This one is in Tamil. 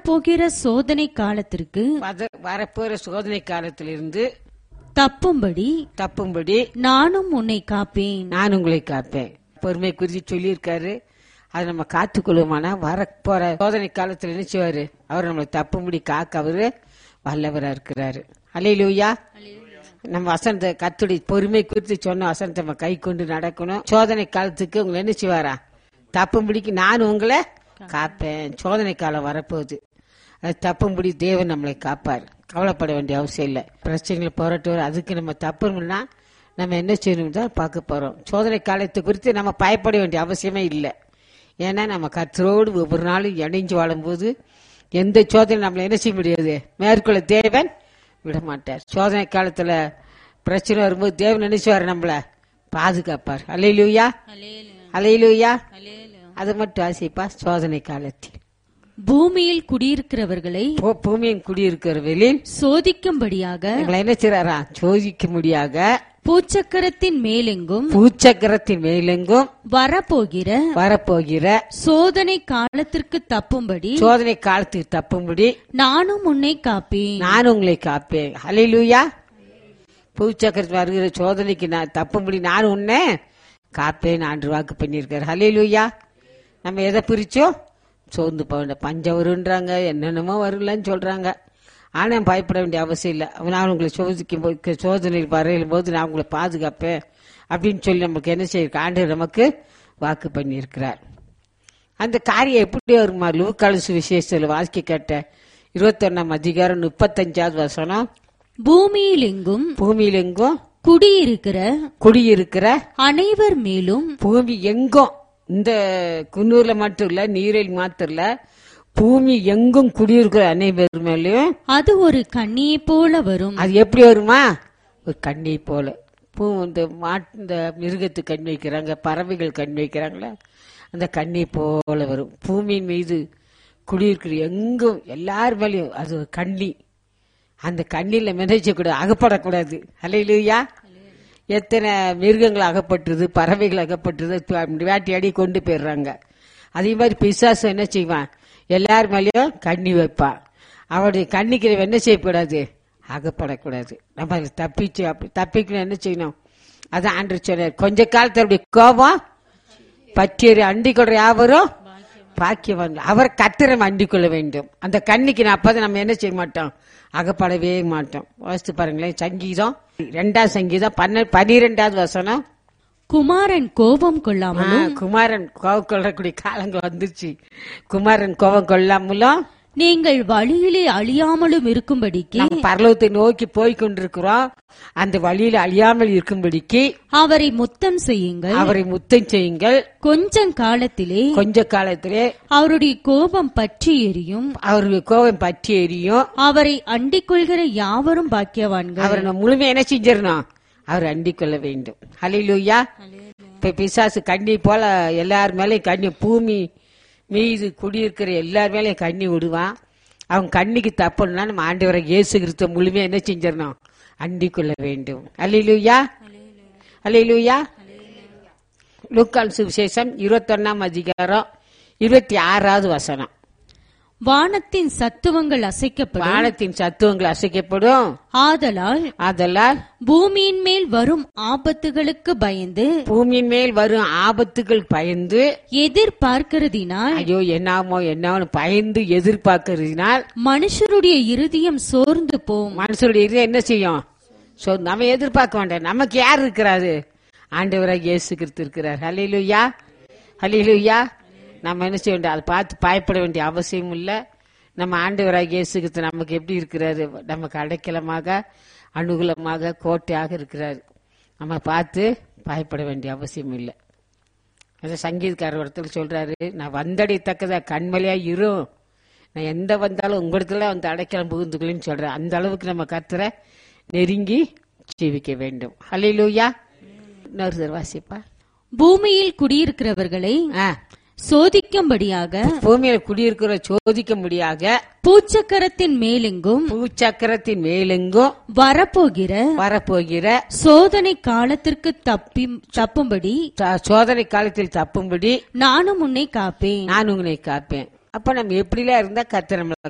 போகிற சோதனை காலத்திற்கு வத- வரப்போற சோதனை காலத்திலிருந்து தப்பும்படி தப்பும்படி நானும் உன்னை காப்பேன் நான் உங்களை காப்பேன் பொறுமை குறித்து சொல்லியிருக்காரு அதை நம்ம காத்துக்கொள்ளுமானா வரப்போற சோதனை காலத்துல என்ன செய்வாரு அவர் நம்மளை தப்பும்படி காக்க அவரு வல்லவரா இருக்கிறாரு அலையிலூயா நம்ம வசனத்தை கத்துடி பொறுமை குறித்து சொன்ன வசனத்தை நம்ம கை கொண்டு நடக்கணும் சோதனை காலத்துக்கு உங்களை என்ன செய்வாரா தப்பும்படிக்கு நான் உங்களை காப்பேன் சோதனை காலம் வரப்போகுது அது தப்பும்படி தேவன் நம்மளை காப்பார் கவலைப்பட வேண்டிய அவசியம் இல்லை பிரச்சனைகளை போராட்டுவார் அதுக்கு நம்ம தப்புனா நம்ம என்ன செய்யணும் தான் பார்க்க போறோம் சோதனை காலத்தை குறித்து நம்ம பயப்பட வேண்டிய அவசியமே இல்லை ஏன்னா நம்ம கத்தரோடு ஒவ்வொரு நாளும் இணைஞ்சு வாழும்போது எந்த சோதனை நம்மளை என்ன செய்ய முடியாது மேற்கொள்ள தேவன் விட மாட்டார் சோதனை காலத்துல பிரச்சனை வரும்போது தேவன் நினைச்சுவார் நம்மள பாதுகாப்பார் அலையிலூயா அலையிலூயா அது மட்டும் ஆசைப்பா சோதனை காலத்தில் பூமியில் குடியிருக்கிறவர்களை பூ- பூமியின் குடியிருக்கிறவர்களில் சோதிக்கும்படியாக எங்களை என்ன செய்றாரா சோதிக்க முடியாத பூச்சக்கரத்தின் மேலெங்கும் பூச்சக்கரத்தின் மேலெங்கும் வரப்போகிற வரப்போகிற சோதனை காலத்திற்கு தப்பும்படி சோதனை காலத்துக்கு தப்பும்படி நானும் உன்னை காப்பேன் நான் உங்களை காப்பேன் ஹalleluya பூச்சக்கரத்து வருகிற சோதனைக்கு நான் தப்பும்படி நான் உன்னை காப்பேன் ஆண்டு வாக்கு பண்ணியிருக்காரு ஹalleluya நம்ம எதை பிரிச்சோம் சோர்ந்து போக வேண்டாம் பஞ்சம் வருன்றாங்க என்னென்னமோ வரலன்னு சொல்றாங்க ஆனா பயப்பட வேண்டிய அவசியம் இல்லை நான் உங்களை சோதிக்கும் போது சோதனையில் வரையும் போது நான் உங்களை பாதுகாப்பேன் அப்படின்னு சொல்லி நமக்கு என்ன செய்யிருக்க ஆண்டு நமக்கு வாக்கு பண்ணியிருக்கிறார் அந்த காரியம் எப்படி வருமா லூக்காலசு விசேஷத்தில் வாசிக்க கேட்ட இருபத்தொன்னாம் அதிகாரம் முப்பத்தஞ்சாவது வசனம் பூமியில் எங்கும் பூமியில் எங்கும் குடியிருக்கிற குடியிருக்கிற அனைவர் மேலும் பூமி எங்கும் இந்த குன்னூர்ல மட்டும் இல்ல நீரில் மாத்திரம் இல்ல பூமி எங்கும் குடியிருக்கிற அனைவர் மேலயும் அது ஒரு கண்ணியை போல வரும் அது எப்படி வருமா ஒரு கண்ணை போல பூ இந்த மாட்டு இந்த மிருகத்து கண் வைக்கிறாங்க பறவைகள் கண் வைக்கிறாங்களே அந்த கண்ணை போல வரும் பூமியின் மீது குடியிருக்கிற எங்கும் எல்லார் மேலேயும் அது ஒரு கண்ணி அந்த கண்ணில மிதச்சக்கூடாது அகப்படக்கூடாது அலையிலுயா எத்தனை மிருகங்கள் அகப்பட்டுருது பறவைகள் அகப்பட்டுருது து- வேட்டையாடி கொண்டு போயிடுறாங்க அதே மாதிரி பிசாசு என்ன செய்வான் எல்லார் மேலேயும் கண்ணி வைப்பான் அவருடைய கண்ணிக்கு நம்ம என்ன செய்யக்கூடாது அகப்படக்கூடாது நம்ம அதில் தப்பிச்சு அப்படி தப்பிக்கணும் என்ன செய்யணும் அதான் ஆண்டு சொன்னார் கொஞ்ச காலத்தருடைய கோபம் பற்றியறி அண்டிக் கொள்ற யாவரும் பாக்கியவான் அவர் கத்திரம் அண்டிக் கொள்ள வேண்டும் அந்த கண்ணிக்கு நான் அப்பதான் நம்ம என்ன செய்ய மாட்டோம் அகப்படவே மாட்டோம் வாசித்து பாருங்களேன் சங்கீதம் ரெண்டாவது சங்கீதம் பன்ன பனிரெண்டாவது வசனம் குமாரன் கோபம் கொள்ளாமல் ஆ, குமாரன் கோவம் கொள்ளக்கூடிய காலங்கள் வந்துருச்சு குமாரன் கோபம் கொள்ளாமலும் நீங்கள் வழியிலே அழியாமலும் இருக்கும்படிக்கு நம்ம பரலோகத்தை நோக்கி போய் கொண்டிருக்கிறோம் அந்த வழியில் அழியாமல் இருக்கும்படிக்கு அவரை முத்தம் செய்யுங்கள் அவரை முத்தம் செய்யுங்கள் கொஞ்சம் காலத்திலே கொஞ்ச காலத்திலே அவருடைய கோபம் பற்றி எரியும் அவருக்கு கோபம் பற்றி எரியும் அவரை அண்டிக் கொள்கிற யாவரும் பாக்கியவான்கள் அவரை நம்ம முழுமையா என்ன செஞ்சிடணும் அவர் அண்டிக் கொள்ள வேண்டும் ஹalleluya இப்ப பிசாசு கண்ணி போல எல்லார் மேலயும் கண்ணி பூமி மீது குடியிருக்கிற எல்லார் மேலயும் கண்ணி விடுவான் அவன் கண்ணிக்கு தப்புன்னா நம்ம ஆண்டவரை இயேசு கிறிஸ்துவ முழுமையா என்ன செஞ்சிடணும் அண்டிக் கொள்ள வேண்டும் அல்லையிலுயா அல்லையிலுயா லூக்கால் சுவிசேஷம் இருபத்தொன்னாம் அதிகாரம் இருபத்தி ஆறாவது வசனம் வானத்தின் சத்துவங்கள் அசைக்கப்படும் வானத்தின் சத்துவங்கள் அசைக்கப்படும் ஆதலால் ஆதலால் பூமியின் மேல் வரும் ஆபத்துகளுக்கு பயந்து பூமியின் மேல் வரும் ஆபத்துகள் பயந்து எதிர்பார்க்கிறதினால் ஐயோ என்னாமோ என்னாமோ பயந்து எதிர்பார்க்கறதுனால் மனுஷருடைய இருதயம் சோர்ந்து போம் மனுஷருடைய இதயம் என்ன செய்யும் சோ நம்ம எதிர்பார்க்க வேண்டாம் நமக்கு யார் இருக்கிறாரு ஆண்டவராக இயேசு கிறிஸ்து இருக்கிறார் ஹalleluya ஹalleluya நம்ம என்ன செய்ய வேண்டிய அதை பார்த்து பயப்பட வேண்டிய அவசியம் இல்லை நம்ம ஆண்டவராக இயேசு கிறிஸ்து நமக்கு எப்படி இருக்கிறாரு நமக்கு அடைக்கலமாக அனுகூலமாக கோட்டையாக இருக்கிறார் நம்ம பார்த்து பயப்பட வேண்டிய அவசியம் இல்லை அது சங்கீதக்காரர் ஒருத்தர் சொல்றாரு நான் வந்தடையத்தக்கதா கண்மலையா இரும் நான் எந்த வந்தாலும் உங்களிடத்துல வந்து அடைக்கலம் புகுந்துக்கலன்னு சொல்றேன் அந்த அளவுக்கு நம்ம கத்துற நெருங்கி ஜீவிக்க வேண்டும் ஹalleluya இன்னொரு தடவை வாசிப்பா பூமியில் குடியிருக்கிறவர்களை ஆ, சோதிக்கும்படியாக பூமியில குடியிருக்கிற சோதிக்க முடியாத பூச்சக்கரத்தின் மேலெங்கும் பூச்சக்கரத்தின் மேலெங்கும் வரப்போகிற வரப்போகிற சோதனை காலத்திற்கு தப்பி தப்பும்படி ச- சோதனை காலத்தில் தப்பும்படி நானும் உன்னை காப்பேன் நான் உங்களை காப்பேன் அப்ப நம்ம எப்படிலாம் இருந்தா கத்த நம்மளை